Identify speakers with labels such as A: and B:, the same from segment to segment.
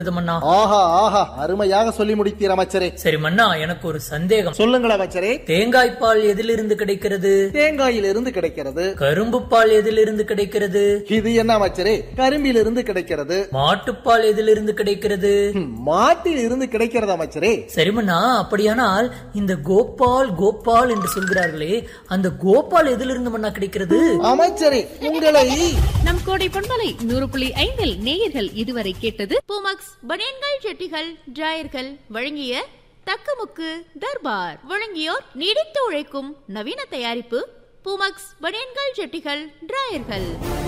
A: இது மன்னா
B: ஆஹா ஆஹா அருமையாக சொல்லி முடித்தீர் அமைச்சரே
A: சரி மன்னா எனக்கு ஒரு சந்தேகம்
B: சொல்லுங்கள் அமைச்சரே
A: தேங்காய் பால் எதிலிருந்து கிடைக்கிறது
B: தேங்காயிலிருந்து கிடைக்கிறது
A: கரும்பு பால் எதிலிருந்து கிடைக்கிறது
B: இது என்ன அமைச்சரே கரும்பிலிருந்து கிடைக்கிறது
A: மாட்டுப்பால் எதிலிருந்து கிடைக்கிறது
B: ஹம், மாட்டில் இருந்து கிடைக்கிறது அமைச்சரே
A: சரிமண்ணா அப்படியானால் இந்த கோபால் கோபால் என்று சொல்கிறார்களே அந்த கோபால் எதிலிருந்து மண்ணா கிடைக்கிறது
B: அமைச்சரே உங்களை
C: நம் கோடை பண்பலை நூறு புள்ளி ஐந்தில் நேயர்கள் இதுவரை கேட்டது பூமக்ஸ் பனியன்கள் ஜெட்டிகள் டிராயர்கள் வழங்கிய தக்கமுக்கு தர்பார் வழங்கியோர் நீடித்து உழைக்கும் நவீன தயாரிப்பு பூமக்ஸ் பனியன்கள் ஜெட்டிகள் டிராயர்கள்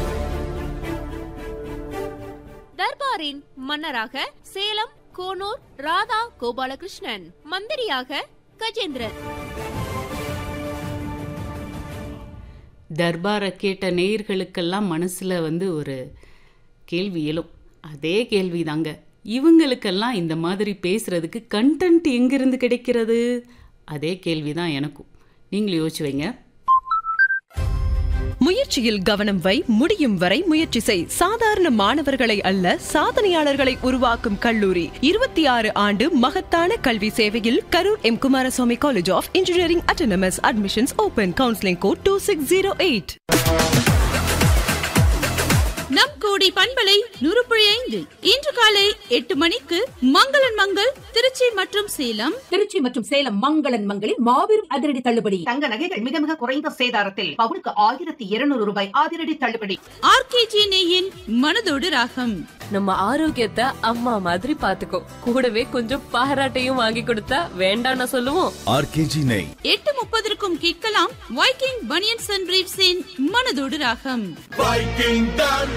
C: தர்பாரின் மன்னராக சேலம் கோனூர் ராதா கோபாலகிருஷ்ணன் மந்திரியாக கஜேந்திரன்
D: தர்பாரை கேட்ட நேயர்களுக்கெல்லாம் மனசில் வந்து ஒரு கேள்வி எழும் அதே கேள்வி தாங்க இவங்களுக்கெல்லாம் இந்த மாதிரி பேசுறதுக்கு கண்டென்ட் எங்கிருந்து கிடைக்கிறது அதே கேள்வி தான் எனக்கும் நீங்களும் யோசிச்சு வைங்க
E: முயற்சியில் கவனம் வை முடியும் வரை முயற்சி செய் சாதாரண மாணவர்களை அல்ல சாதனையாளர்களை உருவாக்கும் கல்லூரி இருபத்தி ஆறு ஆண்டு மகத்தான கல்வி சேவையில் Karur M Kumaraswamy college of engineering autonomous admissions open counselling code two six zero eight
C: நம் கோடி பண்பலை நூறுபுழி ஐந்து இன்று காலை எட்டு மணிக்கு மங்களன் மங்கள் திருச்சி மற்றும் சேலம்
F: திருச்சி மற்றும் சேலம் மங்களன் மங்களில் மாபெரும் அதிரடி தள்ளுபடி
G: தங்க நகைகள் மிக மிக குறைந்த சேதாரத்தில் பவுனுக்கு ஆயிரத்தி இருநூறு ரூபாய் அதிரடி தள்ளுபடி
C: ஆர்கேஜி நெய்யின் மனதோடு ராகம்
H: நம்ம ஆரோக்கியத்தை அம்மா மாதிரி பாத்துக்கோ கூடவே கொஞ்சம் பாராட்டையும் வாங்கி கொடுத்தா வேண்டாம்னு சொல்லுவோம்
I: ஆர்கேஜி நெய்
C: எட்டு முப்பதற்கும் கேட்கலாம் வைக்கிங் பனியன்ஸ் அண்ட் பிரீவ்ஸின் மனதோடு ராகம்
I: வைக்கிங் தான்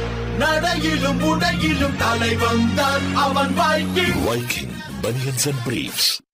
I: நடையிலும் உடையிலும் தலை வந்தான் அவன் Viking Viking banians and briefs